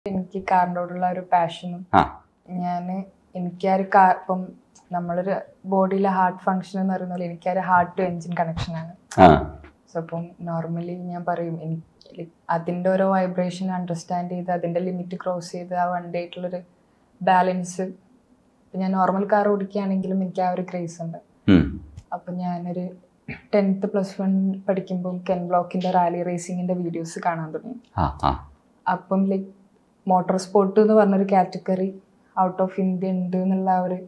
എനിക്ക് കാറിനോടുള്ള ഒരു പാഷനും ആ ഞാൻ എനിക്ക് ആ ഒരു കാർ ഇപ്പം നമ്മളൊരു ബോഡിയിലെ ഹാർട്ട് ഫങ്ഷൻ എന്ന് പറയുന്ന പോലെ എനിക്ക് ആ ഒരു ഹാർട്ട് ടു എൻജിൻ കണക്ഷനാണ് ആ സോ അപ്പം നോർമലി ഞാൻ പറയും എനിക്ക് like അതിൻ്റെ ഓരോ വൈബ്രേഷൻ അണ്ടർസ്റ്റാൻഡ് ചെയ്ത് അതിൻ്റെ ലിമിറ്റ് ക്രോസ് ചെയ്ത് ആ വണ്ടി ആയിട്ടുള്ളൊരു ബാലൻസ് ഞാൻ നോർമൽ കാർ ഓടിക്കുകയാണെങ്കിലും എനിക്ക് ആ ഒരു ക്രേസ് ഉണ്ട് ഉം. അപ്പം ഞാനൊരു ടെൻത്ത് പ്ലസ് വൺ പഠിക്കുമ്പം കെൻ ബ്ലോക്കിൻ്റെ റാലി റേസിങ്ങിൻ്റെ വീഡിയോസ് കാണാൻ തുടങ്ങി ആ ആ അപ്പം ലൈക്ക് മോട്ടോർ സ്പോർട്ട് എന്ന് പറഞ്ഞൊരു കാറ്റഗറി ഔട്ട് ഓഫ് ഇന്ത്യ ഉണ്ട് എന്നുള്ള ആ ഒരു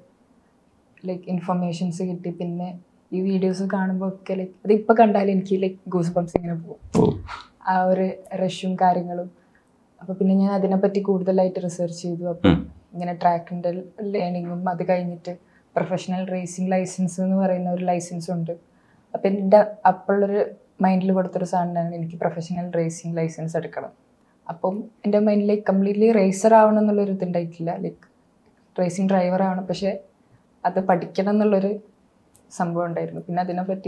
ലൈക്ക് ഇൻഫർമേഷൻസ് കിട്ടി പിന്നെ ഈ വീഡിയോസ് കാണുമ്പോൾ ഒക്കെ ലൈക്ക് അത് ഇപ്പം കണ്ടാലും എനിക്ക് ലൈക്ക് ഗൂസ് ബംസ് ഇങ്ങനെ പോകും ഓ ആ ഒരു റഷും കാര്യങ്ങളും അപ്പോൾ പിന്നെ ഞാൻ അതിനെപ്പറ്റി കൂടുതലായിട്ട് റിസർച്ച് ചെയ്തു അപ്പം ഉം. ഇങ്ങനെ ട്രാക്കിൻ്റെ ലേണിങ്ങും അത് കഴിഞ്ഞിട്ട് പ്രൊഫഷണൽ റേസിംഗ് ലൈസൻസ് എന്ന് പറയുന്ന ഒരു ലൈസൻസ് ഉണ്ട് അപ്പം എൻ്റെ അപ്പോഴൊരു മൈൻഡിൽ കൊടുത്തൊരു സാധനമാണ് എനിക്ക് പ്രൊഫഷണൽ റേസിംഗ് ലൈസൻസ് എടുക്കണം അപ്പം എൻ്റെ മൈൻഡിലേക്ക് കംപ്ലീറ്റ്ലി റേസർ ആവണം എന്നുള്ളൊരു ഇതുണ്ടായിട്ടില്ല ലൈക്ക് റേസിംഗ് ഡ്രൈവർ ആവണം പക്ഷേ അത് പഠിക്കണം എന്നുള്ളൊരു സംഭവം ഉണ്ടായിരുന്നു പിന്നെ അതിനെപ്പറ്റി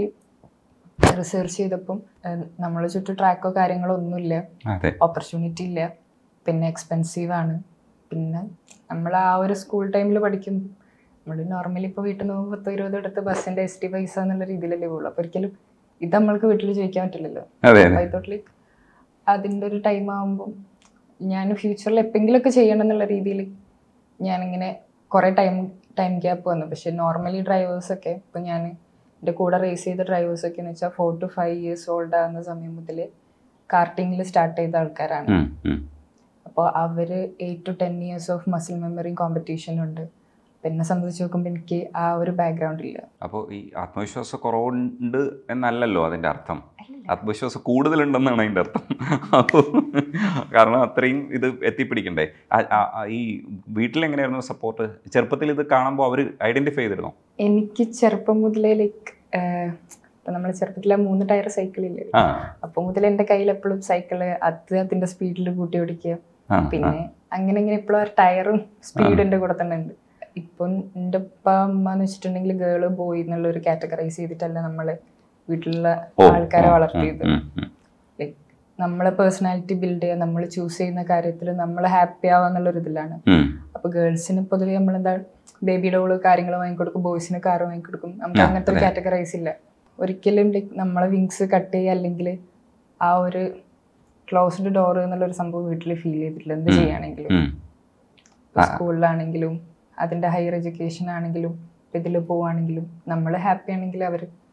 റിസർച്ച് ചെയ്തപ്പം നമ്മളെ ചുറ്റും ട്രാക്കോ കാര്യങ്ങളോ ഒന്നുമില്ല അതെ ഓപ്പർച്യൂണിറ്റി ഇല്ല പിന്നെ എക്സ്പെൻസീവ് ആണ് പിന്നെ നമ്മൾ ആ ഒരു സ്കൂൾ ടൈമിൽ പഠിക്കും നമ്മൾ നോർമലി ഇപ്പോൾ വീട്ടിൽ നിന്ന് പത്തോ ഇരുപതോ എടുത്ത് ബസ്സിൻ്റെ എസ് ടി പൈസ എന്നുള്ള രീതിയിലല്ലേ പോകുള്ളൂ അപ്പോൾ ഒരിക്കലും ഇത് നമ്മൾക്ക് വീട്ടിൽ ചോദിക്കാൻ പറ്റില്ലല്ലോ അതെ അപ്പോൾ അതെ ഐ ലൈക്ക് അതിൻ്റെ ഒരു ടൈം ആകുമ്പം ഞാൻ ഫ്യൂച്ചറിൽ എപ്പോഴെങ്കിലുമൊക്കെ ചെയ്യണം എന്നുള്ള രീതിയിൽ ഞാനിങ്ങനെ കുറേ ടൈം ടൈം ഗ്യാപ്പ് വന്നു പക്ഷേ നോർമലി ഡ്രൈവേഴ്സൊക്കെ ഇപ്പം ഞാൻ എൻ്റെ കൂടെ റേസ് ചെയ്ത ഡ്രൈവേഴ്സൊക്കെ എന്ന് വെച്ചാൽ four to five years old ആകുന്ന സമയം മുതൽ കാർട്ടിങ്ങിൽ സ്റ്റാർട്ട് ചെയ്ത ആൾക്കാരാണ് ഉം, ഉം. അപ്പോൾ അവർ eight to ten years of muscle മെമ്മറിയും കോമ്പറ്റീഷനുണ്ട് എന്നെ സംബന്ധിച്ച് നോക്കുമ്പോൾ എനിക്ക് ആ ഒരു ബാക്ക്ഗ്രൗണ്ട് ഇല്ല അപ്പോൾ ഈ ആത്മവിശ്വാസ കുറവുണ്ട് എന്നല്ലല്ലോ അതിൻ്റെ അർത്ഥം ആത്മവിശ്വാസം കൂടുതലുണ്ടെന്നാണ് അതിൻ്റെ അർത്ഥം അപ്പോൾ കാരണം അത്രയും ഇത് എത്തിപ്പിടിക്കണ്ടേ ആ- ആ- ആ ഈ വീട്ടിലെങ്ങനെയായിരുന്നു സപ്പോർട്ട് ചെറുപ്പത്തിൽ ഇത് കാണുമ്പോൾ അവർ ഐഡൻറ്റിഫൈ ചെയ്തിരുന്നോ എനിക്ക് ചെറുപ്പം മുതലേ ലൈക്ക് ഇപ്പം നമ്മൾ ചെറുപ്പത്തിലെ മൂന്ന് ടയർ സൈക്കിളില്ലേ ആ അപ്പോൾ മുതൽ എൻ്റെ കയ്യിൽ എപ്പോഴും സൈക്കിള് അത് അതിൻ്റെ സ്പീഡിൽ കൂട്ടി ഓടിക്കുക ആ, പിന്നെ അങ്ങനെ ഇങ്ങനെ എപ്പോഴും ആ ടയറും സ്പീഡ് എൻ്റെ കൂടെ തന്നെ ഉണ്ട് ഇപ്പം എൻ്റെ ഉപ്പ അമ്മ എന്ന് വെച്ചിട്ടുണ്ടെങ്കിൽ ഗേള് ബോയ് എന്നുള്ള ഒരു കാറ്റഗറൈസ് ചെയ്തിട്ടല്ല നമ്മളെ വീട്ടിലുള്ള ഓ, ആൾക്കാരെ ഉം, വളർത്തിയത് ഉം, ഉം. ലൈക്ക് നമ്മളെ പേഴ്സണാലിറ്റി ബിൽഡ് ചെയ്യുക നമ്മൾ ചൂസ് ചെയ്യുന്ന കാര്യത്തിൽ നമ്മൾ ഹാപ്പി ആവുക എന്നുള്ളൊരു ഇതിലാണ് ഉം. അപ്പോൾ ഗേൾസിന് പൊതുവെ നമ്മളെന്താ ബേബി ഡോള് കാര്യങ്ങൾ വാങ്ങിക്കൊടുക്കും ബോയ്സിന് കാർ വാങ്ങിക്കൊടുക്കും നമുക്ക് ആ, അങ്ങനത്തെ ഒരു അതെ. കാറ്റഗറൈസ് ഇല്ല ഒരിക്കലും ലൈക്ക് നമ്മളെ വിങ്സ് കട്ട് ചെയ്യുക അല്ലെങ്കിൽ ആ ഒരു ക്ലോസ്ഡ് ഡോർ എന്നുള്ളൊരു സംഭവം വീട്ടിൽ ഫീൽ ചെയ്തിട്ടില്ല എന്ത് ഉം. ചെയ്യുകയാണെങ്കിലും ഉം. ആ. സ്കൂളിലാണെങ്കിലും അതിൻ്റെ ഹയർ എഡ്യൂക്കേഷൻ ആണെങ്കിലും ഇതിൽ പോവുകയാണെങ്കിലും നമ്മൾ ഹാപ്പി ആണെങ്കിൽ അവർ